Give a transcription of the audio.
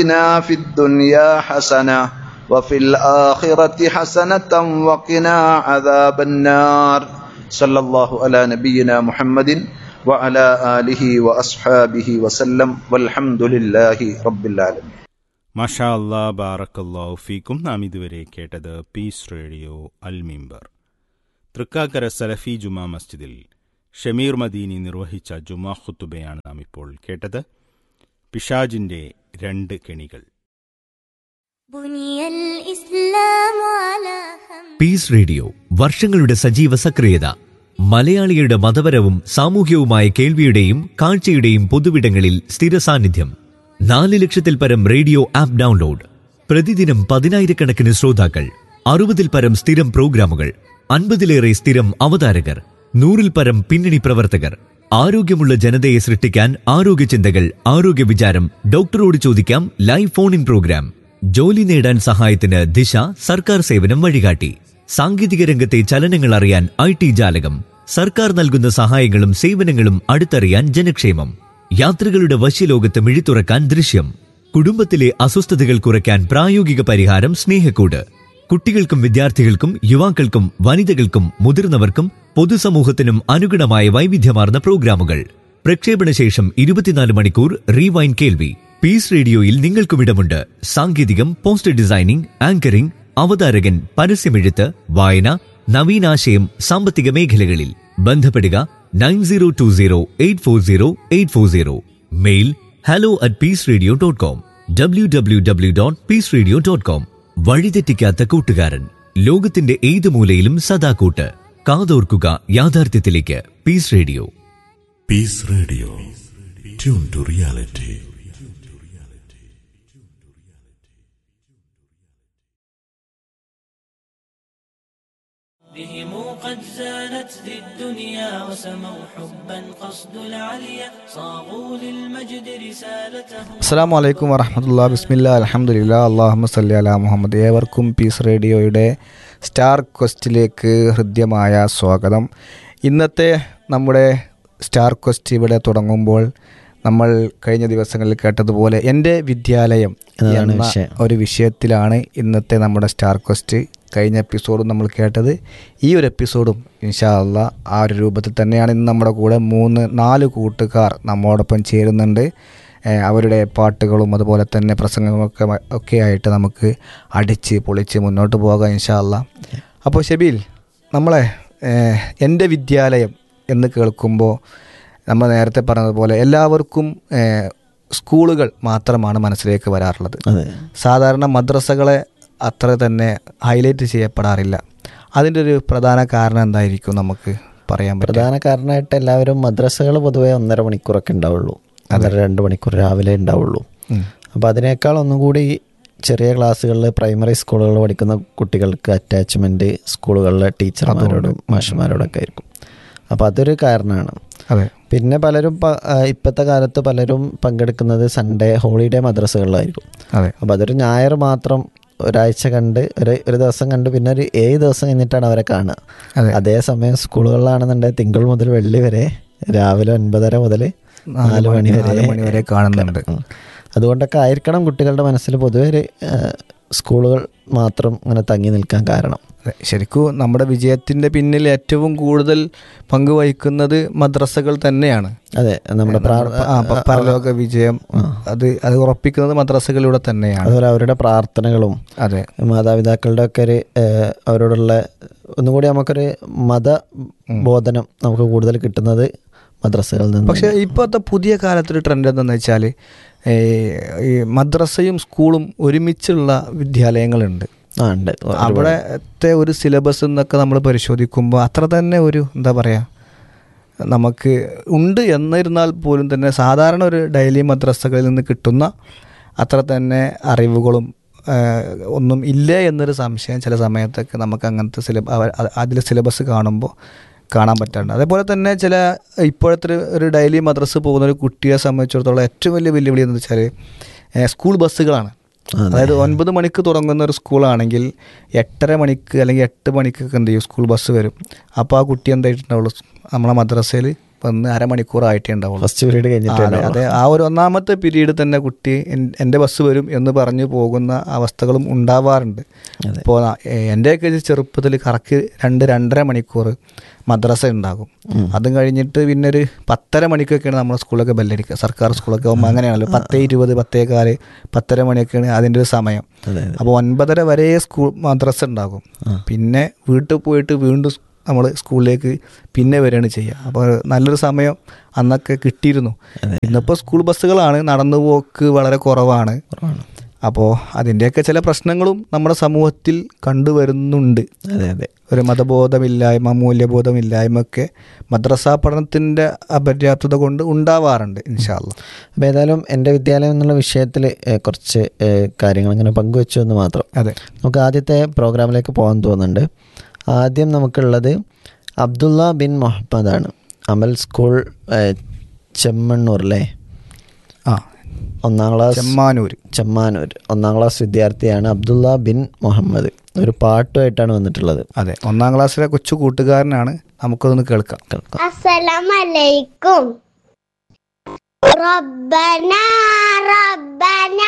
آتنا في الدنيا حسنة وفي الآخرة حسنة وقنا عذاب النار صلى الله على نبينا محمد وعلى آله وأصحابه وسلم والحمد لله رب العالمين മഷാ അല്ലാ ബാറക്കല്ലാഹു ഫീക്കും നാം ഇതുവരെ കേട്ടത് പീസ് റേഡിയോ അൽ മിമ്പർ തൃക്കാക്കര സലഫി ജുമാ മസ്ജിദിൽ ഷമീർ മദീനി നിർവഹിച്ച ജുമാ ഖുത്തുബയാണ് നാം ഇപ്പോൾ കേട്ടത് പിഷാജിന്റെ രണ്ട് കെണികൾ بني الإسلام على خمس പീസ് റേഡിയോ വർഷങ്ങളുടെ സജീവ സക്രിയത മലയാളികളുടെ മതപരവും സാമൂഹ്യവുമായ കേൾവിയുടെയും കാഴ്ചയുടെയും പൊതുവിടങ്ങളിൽ സ്ഥിര സാന്നിധ്യം നാല് ലക്ഷത്തിൽ പരം റേഡിയോ ആപ്പ് ഡൗൺലോഡ് പ്രതിദിനം പതിനായിരക്കണക്കിന് ശ്രോതാക്കൾ അറുപതിൽ പരം സ്ഥിരം പ്രോഗ്രാമുകൾ അൻപതിലേറെ സ്ഥിരം അവതാരകർ നൂറിൽ പരം പിന്നണി പ്രവർത്തകർ ആരോഗ്യമുള്ള ജനതയെ സൃഷ്ടിക്കാൻ ആരോഗ്യ ചിന്തകൾ ആരോഗ്യ വിചാരം ഡോക്ടറോട് ചോദിക്കാം ലൈവ് ഫോൺ ഇൻ പ്രോഗ്രാം ജോലി നേടാൻ സഹായത്തിന് ദിശ സർക്കാർ സേവനം വഴികാട്ടി സാങ്കേതിക രംഗത്തെ ചലനങ്ങൾ അറിയാൻ ഐ ടി ജാലകം സർക്കാർ നൽകുന്ന സഹായങ്ങളും സേവനങ്ങളും അടുത്തറിയാൻ ജനക്ഷേമം യാത്രകളുടെ വശ്യലോകത്ത് മിഴിത്തുറക്കാൻ ദൃശ്യം കുടുംബത്തിലെ അസ്വസ്ഥതകൾ കുറയ്ക്കാൻ പ്രായോഗിക പരിഹാരം സ്നേഹക്കൂട് കുട്ടികൾക്കും വിദ്യാർത്ഥികൾക്കും യുവാക്കൾക്കും വനിതകൾക്കും മുതിർന്നവർക്കും പൊതുസമൂഹത്തിനും അനുഗുണമായ വൈവിധ്യമാർന്ന പ്രോഗ്രാമുകൾ പ്രക്ഷേപണ ശേഷം ഇരുപത്തിനാല് മണിക്കൂർ റീവൈൻ കേൾവി പീസ് റേഡിയോയിൽ നിങ്ങൾക്കും ഇടമുണ്ട് സാങ്കേതികം പോസ്റ്റർ ഡിസൈനിംഗ് ആങ്കറിംഗ് അവതാരകൻ പരസ്യമെഴുത്ത് വായന നവീനാശയം സാമ്പത്തിക മേഖലകളിൽ ബന്ധപ്പെടുക nine zero two zero eight four zero eight four zero mail hello at peace radio dot com W W W dot peace radio dot com വഴിതെറ്റിക്കാത്ത കൂട്ടുകാരൻ ലോകത്തിന്റെ ഏത് മൂലയിലും സദാ കൂട്ട് കാതോർക്കുക യാഥാർത്ഥ്യത്തിലേക്ക് peace radio Peace Radio. Tune to reality. بهم قد زانت ذي الدنيا وسموا حبا قصد العليا صاغوا للمجد رسالته അസ്സാം വലൈക്കും വറഹമത്തുള്ള ബിസ്മില്ല അലഹമുല്ല അള്ളാഹു സല്ലി അല മുഹമ്മദ് ഏവർക്കും പീസ് റേഡിയോയുടെ സ്റ്റാർ ക്വസ്റ്റിലേക്ക് ഹൃദ്യമായ സ്വാഗതം ഇന്നത്തെ നമ്മുടെ സ്റ്റാർ ക്വസ്റ്റ് ഇവിടെ തുടങ്ങുമ്പോൾ നമ്മൾ കഴിഞ്ഞ ദിവസങ്ങളിൽ കേട്ടതുപോലെ എൻ്റെ വിദ്യാലയം എന്നതാണ് എന്ന വിഷയം. ഒരു വിഷയത്തിലാണ് ഇന്നത്തെ നമ്മുടെ സ്റ്റാർ ക്വസ്റ്റ് കഴിഞ്ഞ എപ്പിസോഡും നമ്മൾ കേട്ടത് ഈ ഒരു എപ്പിസോഡും ഇൻഷാ അള്ളാ ആ ഒരു രൂപത്തിൽ തന്നെയാണ് ഇന്ന് നമ്മുടെ കൂടെ മൂന്ന് നാല് കൂട്ടുകാർ നമ്മോടൊപ്പം ചേരുന്നുണ്ട് ഏഹ് അവരുടെ പാട്ടുകളും അതുപോലെ തന്നെ പ്രസംഗങ്ങളൊക്കെ മ- ഒക്കെ ആയിട്ട് നമുക്ക് അടിച്ച് പൊളിച്ച് മുന്നോട്ട് പോകാം ഇൻഷാ അള്ളാ അപ്പോൾ ഷബീൽ നമ്മളെ ഏഹ് എൻ്റെ വിദ്യാലയം എന്ന് കേൾക്കുമ്പോൾ നമ്മൾ നേരത്തെ പറഞ്ഞതുപോലെ എല്ലാവർക്കും ഏഹ് സ്കൂളുകൾ മാത്രമാണ് മനസ്സിലേക്ക് വരാറുള്ളത് അതെ സാധാരണ മദ്രസകളെ അത്ര തന്നെ ഹൈലൈറ്റ് ചെയ്യപ്പെടാറില്ല അതിൻ്റെ ഒരു പ്രധാന കാരണം എന്തായിരിക്കും നമുക്ക് പറയാൻ പറ്റും പ്രധാന കാരണമായിട്ട് എല്ലാവരും മദ്രസകൾ പൊതുവെ ഒന്നര മണിക്കൂറൊക്കെ ഉണ്ടാവുള്ളൂ ഒന്നര രണ്ട് മണിക്കൂർ രാവിലെ ഉണ്ടാവുള്ളൂ അപ്പോൾ അതിനേക്കാൾ ഒന്നും കൂടി ചെറിയ ക്ലാസ്സുകളിൽ പ്രൈമറി സ്കൂളുകളിൽ പഠിക്കുന്ന കുട്ടികൾക്ക് അറ്റാച്ച്മെൻറ്റ് സ്കൂളുകളിലെ ടീച്ചർമാരോടും മാഷന്മാരോടൊക്കെ ആയിരിക്കും അപ്പോൾ അതൊരു കാരണമാണ് അതെ പിന്നെ പലരും പ- ആ, ഇപ്പോഴത്തെ കാലത്ത് പലരും പങ്കെടുക്കുന്നത് സൺഡേ ഹോളിഡേ മദ്രസകളിലായിരിക്കും അതെ അപ്പോൾ അതൊരു ഞായർ മാത്രം ഒരാഴ്ച കണ്ട് ഒരു ഒരു ദിവസം കണ്ട് പിന്നെ ഒരു ഏഴ് ദിവസം കഴിഞ്ഞിട്ടാണ് അവരെ കാണുക അതെ അതേസമയം സ്കൂളുകളിലാണെന്നുണ്ടെങ്കിൽ തിങ്കൾ മുതൽ വെള്ളി വരെ രാവിലെ ഒൻപതര മുതൽ നാല് നാല് മണി മണി- വരെ നാല് മണി വരെ കാണുന്നുണ്ട്. ഉം. അതുകൊണ്ടൊക്കെ ആയിരിക്കണം കുട്ടികളുടെ മനസ്സിൽ പൊതുവെ ഒരു ആ, സ്കൂളുകൾ മാത്രം ഇങ്ങനെ തങ്ങി നിൽക്കാൻ കാരണം അതെ, ശരിക്കും നമ്മുടെ വിജയത്തിൻ്റെ പിന്നിൽ ഏറ്റവും കൂടുതൽ പങ്ക് വഹിക്കുന്നത് മദ്രസകൾ തന്നെയാണ് അതെ നമ്മുടെ പ്രാർ- ആ, പ- പരലോക വിജയം അത് അത് ഉറപ്പിക്കുന്നത് മദ്രസകളിലൂടെ തന്നെയാണ് അതുപോലെ അവരുടെ പ്രാർത്ഥനകളും അതെ മാതാപിതാക്കളുടെ ഒക്കെ ഒരു ഏഹ്, അവരോടുള്ള ഒന്നുകൂടി നമുക്കൊരു മത ബോധനം നമുക്ക് കൂടുതൽ കിട്ടുന്നത് മദ്രസകളിൽ നിന്ന് പക്ഷേ ഇപ്പോഴത്തെ പുതിയ കാലത്തൊരു ട്രെൻഡ് എന്താണെന്ന് വെച്ചാൽ ഈ മദ്രസയും സ്കൂളും ഒരുമിച്ചുള്ള വിദ്യാലയങ്ങളുണ്ട് ആ ഉണ്ട് ഒരുപാട്. അവിടത്തെ ഒരു സിലബസ് എന്നൊക്കെ നമ്മൾ പരിശോധിക്കുമ്പോൾ അത്ര തന്നെ ഒരു എന്താ പറയുക നമുക്ക് ഉണ്ട് എന്നിരുന്നാൽ പോലും തന്നെ സാധാരണ ഒരു ഡെയിലി മദ്രസകളിൽ നിന്ന് കിട്ടുന്ന അത്ര തന്നെ അറിവുകളും ആ, ഒന്നും ഇല്ലേ എന്നൊരു സംശയം ചില സമയത്തൊക്കെ നമുക്ക് അങ്ങനത്തെ സിലബ അതിൽ സിലബസ് കാണുമ്പോൾ കാണാൻ പറ്റാറുണ്ട് അതേപോലെ തന്നെ ചില ഇപ്പോഴത്തെ ഒരു- ഒരു ഡെയിലി മദ്രസ് പോകുന്ന ഒരു കുട്ടിയെ സംബന്ധിച്ചിടത്തോളം ഏറ്റവും വലിയ വെല്ലുവിളി എന്ന് വെച്ചാൽ ഏ, സ്കൂൾ ബസ്സുകളാണ് അതായത് ഒൻപത് മണിക്ക് തുടങ്ങുന്ന ഒരു സ്കൂളാണെങ്കിൽ എട്ടര മണിക്ക് അല്ലെങ്കിൽ എട്ട് മണിക്കൊക്കെ എന്ത് ചെയ്യും സ്കൂൾ ബസ് വരും അപ്പോൾ ആ കുട്ടി എന്തായിട്ടുണ്ടാവുള്ളൂ നമ്മളെ മദ്രസയിൽ വന്ന് അരമണിക്കൂർ ആയിട്ടേ ഉണ്ടാവുള്ളൂ ഫസ്റ്റ് പീരീഡ് കഴിഞ്ഞിട്ട് അതെ അതെ ആ ഒരു ഒന്നാമത്തെ പീരീഡ് തന്നെ കുട്ടി എൻ- എൻ്റെ ബസ് വരും എന്ന് പറഞ്ഞു പോകുന്ന അവസ്ഥകളും ഉണ്ടാവാറുണ്ട് ഇപ്പോൾ എൻ്റെയൊക്കെ ചെറുപ്പത്തിൽ കറക്റ്റ് രണ്ട് രണ്ടര മണിക്കൂർ മദ്രസ ഉണ്ടാകും അതും കഴിഞ്ഞിട്ട് പിന്നെ ഒരു പത്തര മണിക്കൊക്കെയാണ് നമ്മുടെ സ്കൂളൊക്കെ ബെല്ലടിക്കുക സർക്കാർ സ്കൂളൊക്കെ ആകുമ്പോൾ അങ്ങനെയാണല്ലോ പത്തേ ഇരുപത് പത്തേ കാല് പത്തര മണിയൊക്കെയാണ് അതിൻ്റെ ഒരു സമയം അപ്പോൾ ഒൻപതര വരെ സ്കൂൾ മദ്രസ ഉണ്ടാകും പിന്നെ വീട്ടിൽ പോയിട്ട് വീണ്ടും നമ്മൾ സ്കൂളിലേക്ക് പിന്നെ വരികയാണ് ചെയ്യുക അപ്പോൾ നല്ലൊരു സമയം അന്നൊക്കെ കിട്ടിയിരുന്നു ഇന്നിപ്പോൾ സ്കൂൾ ബസ്സുകളാണ് നടന്നു പോക്ക് വളരെ കുറവാണ് അപ്പോൾ അതിൻ്റെയൊക്കെ ചില പ്രശ്നങ്ങളും നമ്മുടെ സമൂഹത്തിൽ കണ്ടുവരുന്നുണ്ട് അതെ അതെ ഒരു മതബോധമില്ലായ്മ മൂല്യബോധമില്ലായ്മ ഒക്കെ മദ്രസാ പഠനത്തിൻ്റെ അപര്യാപ്തത കൊണ്ട് ഉണ്ടാവാറുണ്ട് ഇൻഷാല്ല അപ്പോൾ ഏതായാലും എൻ്റെ വിദ്യാലയം എന്നുള്ള വിഷയത്തിൽ കുറച്ച് ഏഹ്, കാര്യങ്ങൾ ഇങ്ങനെ പങ്കുവെച്ചു എന്ന് മാത്രം അതെ നമുക്ക് ആദ്യത്തെ പ്രോഗ്രാമിലേക്ക് പോകാൻ തോന്നുന്നുണ്ട് ആദ്യം നമുക്കുള്ളത് അബ്ദുള്ള ബിൻ മുഹമ്മദാണ് അമൽ സ്കൂൾ ഏഹ്, ചെമ്മണ്ണൂർ അല്ലേ ആ ഒന്നാം ക്ലാസ് ചെമ്മാനൂർ ചെമ്മാനൂർ ഒന്നാം ക്ലാസ് വിദ്യാർത്ഥിയാണ് അബ്ദുള്ള ബിൻ മുഹമ്മദ് ഒരു പാട്ടുമായിട്ടാണ് വന്നിട്ടുള്ളത് അതെ ഒന്നാം ക്ലാസ്സിലെ കൊച്ചു കൂട്ടുകാരനാണ് നമുക്കതൊന്ന് കേൾക്കാം കേൾക്കാം السلام عليكم ربنا ربنا